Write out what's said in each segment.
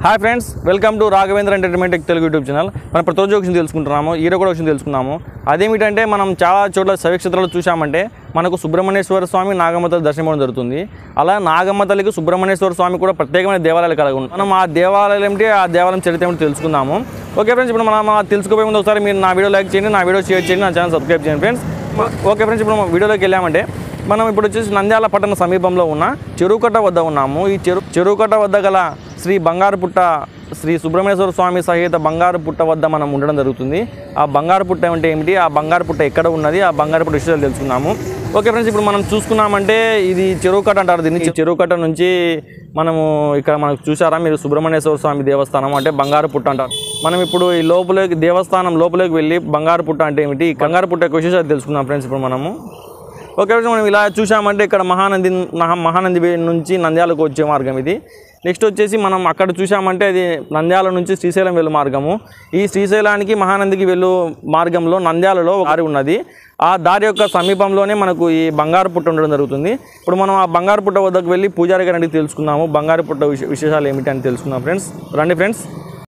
Hi friends welcome to Raghavendra entertainment Telugu YouTube channel మనం ప్రతి రోజు ఒక విషయం తెలుసుకుంటున్నాము ఈరోజు కూడా ఒక విషయం తెలుసుకున్నాము అదేమిటంటే మనం చాలా చోట్ల శైవక్షేత్రాలు చూసామంటే మనకు సుబ్రహ్మణ్యేశ్వర స్వామి నాగమ్మ తల్లి దర్శనం ఇవ్వడం జరుగుతుంది అలా నాగమ్మ తల్లికి సుబ్రహ్మణ్యేశ్వర స్వామి కూడా ప్రత్యేకమైన దేవాలయాలు కలిగి ఉంది మనం ఆ దేవాలయాలు ఏమిటి ఆ దేవాలయం చరిత్ర ఏమిటి తెలుసుకుందాము ఓకే ఫ్రెండ్స్ ఇప్పుడు మనం ఆ తెలుసుకోబోయే ముందు ఒకసారి మీరు నా వీడియో లైక్ చేయండి నా వీడియో షేర్ చేయండి నా ఛానల్ సబ్స్క్రైబ్ చేయండి ఫ్రెండ్స్ ఓకే ఫ్రెండ్స్ ఇప్పుడు మనం వీడియోలోకి వెళ్ళామంటే మనం ఇప్పుడు వచ్చేసి నంద్యాల పట్టణ సమీపంలో ఉన్న చెరువుకట్ట వద్ద ఉన్నాము ఈ చెరు చెరువుకట్ట వద్ద గల శ్రీ బంగారు పుట్ట శ్రీ సుబ్రహ్మణ్యేశ్వర స్వామి సహిత బంగారు పుట్ట వద్ద మనం ఉండడం జరుగుతుంది ఆ బంగారు పుట్ట అంటే ఏమిటి ఆ బంగారు పుట్ట ఎక్కడ ఉన్నది ఆ బంగారు పుట్ట విషయాలు తెలుసుకున్నాము ఓకే ఫ్రెండ్స్ ఇప్పుడు మనం చూసుకున్నామంటే ఇది చెరువుకట్ట అంటారు దీన్ని చెరువుకట్ట నుంచి మనము ఇక్కడ మనకు చూసారా మీరు సుబ్రహ్మణ్యేశ్వర స్వామి దేవస్థానం అంటే బంగారు పుట్ట అంటారు మనం ఇప్పుడు ఈ లోపలికి దేవస్థానం లోపలికి వెళ్ళి బంగారు పుట్ట అంటే ఏమిటి ఈ బంగారు పుట్ట యొక్క విశేషాలు తెలుసుకుందాం ఫ్రెండ్స్ ఇప్పుడు మనము ఓకే ఫ్రెండ్స్ మనం ఇలా చూసామంటే ఇక్కడ మహానంది మహా మహానంది వే- నుంచి నంద్యాలకు వచ్చే మార్గం ఇది నెక్స్ట్ వచ్చేసి మనం అక్కడ చూసామంటే అది నంద్యాల నుంచి శ్రీశైలం వెళ్ళు మార్గము ఈ శ్రీశైలానికి మహానందికి వెళ్ళు మార్గంలో నంద్యాలలో ఒక దారి ఉన్నది ఆ దారి యొక్క సమీపంలోనే మనకు ఈ బంగారు పుట్ట ఉండడం జరుగుతుంది ఇప్పుడు మనం ఆ బంగారు పుట్ట వద్దకు వెళ్ళి పూజారి గారిని అడిగి తెలుసుకుందాము బంగారు పుట్ట విశే- విశేషాలు ఏమిటి అని తెలుసుకుందాం ఫ్రెండ్స్ రండి ఫ్రెండ్స్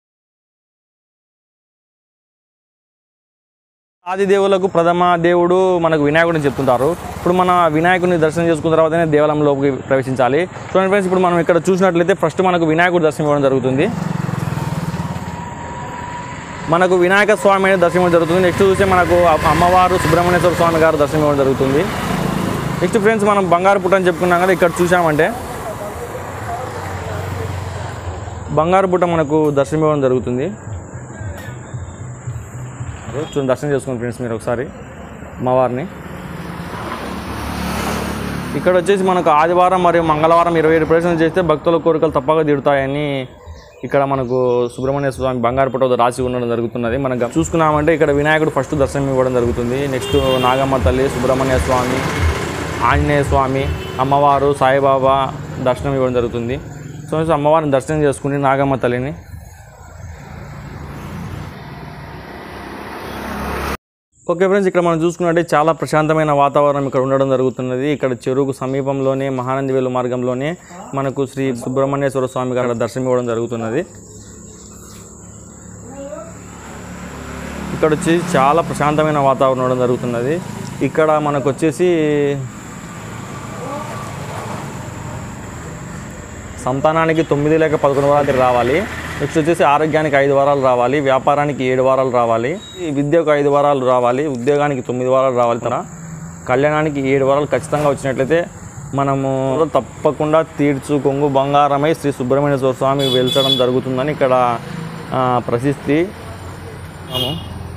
ఆది దేవులకు ప్రథమ దేవుడు మనకు వినాయకుడిని చెప్తుంటారు ఇప్పుడు మన వినాయకుడిని దర్శనం చేసుకున్న తర్వాతనే దేవాలయంలోకి ప్రవేశించాలి చూడండి ఫ్రెండ్స్ ఇప్పుడు మనం ఇక్కడ చూసినట్లయితే ఫస్ట్ మనకు వినాయకుడి దర్శనం ఇవ్వడం జరుగుతుంది మనకు వినాయక స్వామి అనేది దర్శనం ఇవ్వడం జరుగుతుంది నెక్స్ట్ చూస్తే మనకు అమ్మ- అమ్మవారు సుబ్రహ్మణ్యేశ్వర స్వామి గారు దర్శనం ఇవ్వడం జరుగుతుంది నెక్స్ట్ ఫ్రెండ్స్ మనం బంగారు పుట్ట అని చెప్పుకున్నాం కదా ఇక్కడ చూసామంటే బంగారు పుట్ట మనకు దర్శనం ఇవ్వడం జరుగుతుంది చూడండి దర్శనం చేసుకోండి ఫ్రెండ్స్ మీరు ఒకసారి అమ్మవారిని ఇక్కడ వచ్చేసి మనకు ఆదివారం మరియు మంగళవారం ఇరవై ఏడు ప్రదర్శనలు చేస్తే భక్తుల కోరికలు తప్పక తీరుతాయని ఇక్కడ మనకు సుబ్రహ్మణ్య స్వామి బంగారు పుట్ట వద్ద రాసి ఉండడం జరుగుతున్నది మనం గమ- చూసుకున్నామంటే ఇక్కడ వినాయకుడు ఫస్ట్ దర్శనం ఇవ్వడం జరుగుతుంది నెక్స్ట్ నాగమ్మ తల్లి సుబ్రహ్మణ్య స్వామి ఆంజనేయ స్వామి అమ్మవారు సాయిబాబా దర్శనం ఇవ్వడం జరుగుతుంది సో అమ్మవారిని దర్శనం చేసుకుని నాగమ్మ తల్లిని ఓకే ఫ్రెండ్స్ ఇక్కడ మనం చూసుకున్నట్టే చాలా ప్రశాంతమైన వాతావరణం ఇక్కడ ఉండడం జరుగుతున్నది ఇక్కడ చెరువుకు సమీపంలోనే మహానంది వేలు మార్గంలోనే మనకు శ్రీ సుబ్రహ్మణ్యేశ్వర స్వామి గారి దర్శనం ఇవ్వడం జరుగుతున్నది ఇక్కడ వచ్చి చాలా ప్రశాంతమైన వాతావరణం ఉండడం జరుగుతున్నది ఇక్కడ మనకు వచ్చేసి సంతానానికి తొమ్మిది లేక పదకొండు వారాలు రావాలి నెక్స్ట్ వచ్చేసి ఆరోగ్యానికి ఐదు వారాలు రావాలి వ్యాపారానికి ఏడు వారాలు రావాలి ఈ విద్యకు ఐదు వారాలు రావాలి ఉద్యోగానికి తొమ్మిది వారాలు రావాలి తన కళ్యాణానికి ఏడు వారాలు ఖచ్చితంగా వచ్చినట్లయితే మనము తప్పకుండా తీర్చు కొంగు బంగారమై శ్రీ సుబ్రహ్మణ్యేశ్వర స్వామి వెళ్చడం జరుగుతుందని ఇక్కడ ఆ, ప్రసిద్ధి అవును.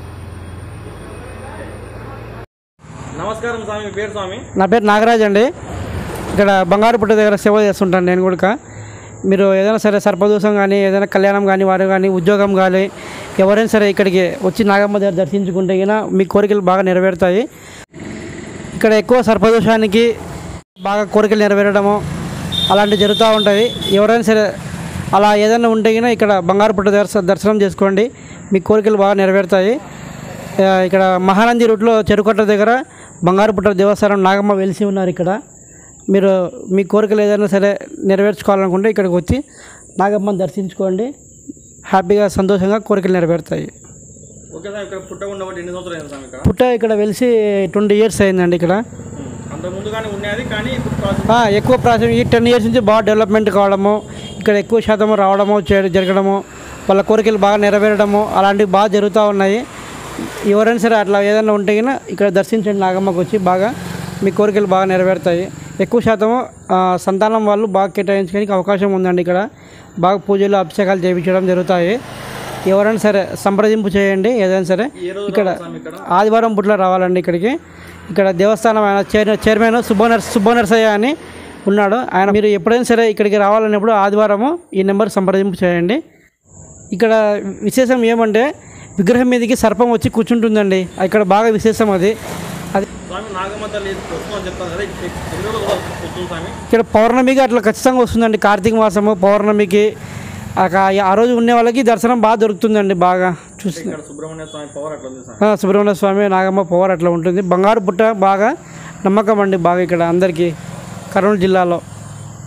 నమస్కారం స్వామి మీ పేరు స్వామి నా పేరు నాగరాజ్ అండి ఇక్కడ బంగారు పుట్ట దగ్గర సేవ చేస్తుంటాను నేను కూడా మీరు ఏదైనా సరే సర్పదోషం కానీ ఏదైనా కళ్యాణం కానీ వారు కానీ ఉద్యోగం కానీ ఎవరైనా సరే ఇక్కడికి వచ్చి నాగమ్మ దగ్గర దర్శించుకుంటే గిన మీ కోరికలు బాగా నెరవేరుతాయి ఇక్కడ ఎక్కువ సర్పదోషానికి బాగా కోరికలు నెరవేరడము అలాంటివి జరుగుతూ ఉంటాయి ఎవరైనా సరే అలా ఏదైనా ఉంటే గిన ఇక్కడ బంగారు పుట్ట దగ్గర దర్శనం చేసుకోండి మీ కోరికలు బాగా నెరవేరుతాయి ఆ, ఇక్కడ మహానంది రూట్లో చెరుకట్ట దగ్గర బంగారు పుట్ట దేవస్థానం నాగమ్మ వెలిసి ఉన్నారు ఇక్కడ మీరు మీ కోరికలు ఏదైనా సరే నెరవేర్చుకోవాలనుకుంటే ఇక్కడికి వచ్చి నాగమ్మని దర్శించుకోండి హ్యాపీగా సంతోషంగా కోరికలు నెరవేరుతాయి ఓకే సార్ ఇక్కడ పుట్ట ఉండబట్టి ఎన్ని సంవత్సరాలు అయింది సార్ ఇక్కడ పుట్ట ఇక్కడ వెలిసి ట్వంటీ ఇయర్స్ అయిందండి ఇక్కడ అంత ముందుగానే ఉన్నది కానీ ఇప్పుడు ప్రాసెస్ ఆ, ఎక్కువ ప్రాసెస్ ఈ టెన్ ఇయర్స్ నుంచి బాగా డెవలప్మెంట్ కావడము ఇక్కడ ఎక్కువ శాతం రావడము చేయడం జరగడము వాళ్ళ కోరికలు బాగా నెరవేరడము అలాంటివి బాగా జరుగుతూ ఉన్నాయి ఎవరైనా సరే అట్లా ఏదైనా ఉంటే గిన ఇక్కడ దర్శించండి నాగమ్మకు వచ్చి బాగా మీ కోరికలు బాగా నెరవేరుతాయి ఎక్కువ శాతము ఆ, సంతానం వాళ్ళు బాగా కేటాయించుకోనికి అవకాశం ఉందండి ఇక్కడ బాగా పూజలు అభిషేకాలు చేయించడం జరుగుతాయి ఎవరైనా సరే సంప్రదింపు చేయండి ఏదైనా సరే ఇక్కడ ఆదివారం పుట్ల రావాలండి ఇక్కడికి ఇక్కడ దేవస్థానం ఆయన చైర్ చైర్మన్ సుబ్బనర్ సుబ్బనర్సయ్య అని ఉన్నాడు ఆయన మీరు ఎప్పుడైనా సరే ఇక్కడికి రావాలన్నప్పుడు ఆదివారము ఈ నెంబర్ సంప్రదింపు చేయండి ఇక్కడ విశేషం ఏమంటే విగ్రహం మీదకి సర్పం వచ్చి కూర్చుంటుందండి ఇక్కడ బాగా విశేషం అది అది స్వామి నాగమ్మ తల్లి వస్తుందని చెప్తాను కదా ఇప్పుడు ఎన్ని రోజులు వస్తుంది స్వామి ఇక్కడ పౌర్ణమికి అట్లా ఖచ్చితంగా వస్తుందండి కార్తీక మాసము పౌర్ణమికి ఆ కా- ఆ రోజు ఉండే వాళ్ళకి దర్శనం బాగా దొరుకుతుందండి బాగా చూసి ఇక్కడ సుబ్రహ్మణ్య స్వామి పవర్ అట్లా ఉంది స్వామి ఆ, సుబ్రహ్మణ్య స్వామి నాగమ్మ పవర్ అట్లా ఉంటుంది బంగారు పుట్ట బాగా నమ్మకం అండి బాగా ఇక్కడ అందరికీ కర్నూలు జిల్లాలో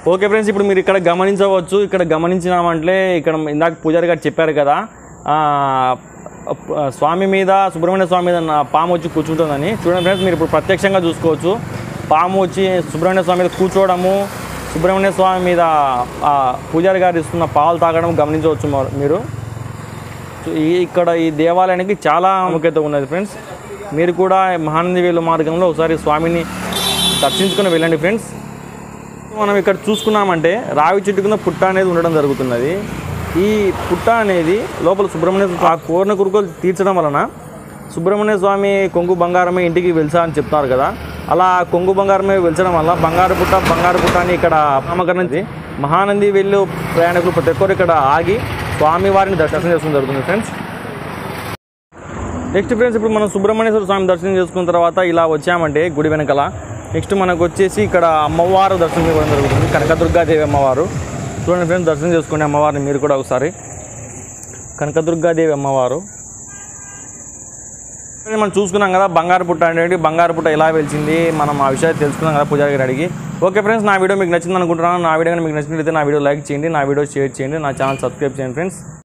ఓకే ఫ్రెండ్స్ ఇప్పుడు మీరు ఇక్కడ గమనించవచ్చు ఇక్కడ గమనించినామంటే ఇక్కడ ఇందాక పూజారి గారు చెప్పారు కదా ఆ, ఆ, స్వామి మీద సుబ్రహ్మణ్య స్వామి మీద నా పాము వచ్చి కూర్చుంటుందని చూడండి ఫ్రెండ్స్ మీరు ఇప్పుడు ప్రత్యక్షంగా చూసుకోవచ్చు పాము వచ్చి సుబ్రహ్మణ్య స్వామి మీద కూర్చోవడము సుబ్రహ్మణ్య స్వామి మీద ఆ, పూజారి గారు ఇస్తున్న పాలు తాగడం గమనించవచ్చు మరి- మీరు సో ఈ ఇక్కడ ఈ దేవాలయానికి చాలా ప్రాముఖ్యత ఉన్నది ఫ్రెండ్స్ మీరు కూడా మహానంది వేలు మార్గంలో ఒకసారి స్వామిని దర్శించుకుని వెళ్ళండి ఫ్రెండ్స్ మనం ఇక్కడ చూసుకున్నామంటే రావి చెట్టు కింద పుట్ట అనేది ఉండడం జరుగుతున్నది ఈ పుట్ట అనేది లోపల సుబ్రహ్మణ్య స్వా- ఆ కోరిన కురుకలు తీర్చడం వలన సుబ్రహ్మణ్య స్వామి కొంగు బంగారమే ఇంటికి వెళ్సా అని చెప్తారు కదా అలా కొంగు బంగారమే వెళ్చడం వల్ల బంగారు పుట్ట బంగారు పుట్ట అని ఇక్కడ నామకరణం మహానంది వెళ్ళు ప్రయాణికులు ప్రతి ఒక్కరు ఇక్కడ ఆగి స్వామి వారిని దర్శనం చేసుకోవడం జరుగుతుంది ఫ్రెండ్స్ నెక్స్ట్ ఫ్రెండ్స్ ఇప్పుడు మనం సుబ్రహ్మణ్యేశ్వర స్వామి దర్శనం చేసుకున్న తర్వాత ఇలా వచ్చామంటే గుడి వెనకాల నెక్స్ట్ మనకు వచ్చేసి ఇక్కడ అమ్మవారు దర్శనం ఇవ్వడం జరుగుతుంది కనకదుర్గాదేవి అమ్మవారు చూడండి ఫ్రెండ్స్ దర్శనం చేసుకోండి అమ్మవారిని మీరు కూడా ఒకసారి కనకదుర్గాదేవి అమ్మవారు మనం చూసుకున్నాం కదా బంగారు పుట్ట అనేది బంగారు పుట్ట ఎలా వెలిచింది మనం ఆ విషయాలు తెలుసుకున్నాం కదా పూజారి గారు అడిగి ఓకే ఫ్రెండ్స్ నా వీడియో మీకు నచ్చింది అనుకుంటున్నాను నా వీడియో కనుక మీకు నచ్చినట్లయితే నా వీడియో లైక్ చేయండి నా వీడియో షేర్ చేయండి నా ఛానల్ సబ్స్క్రైబ్ చేయండి ఫ్రెండ్స్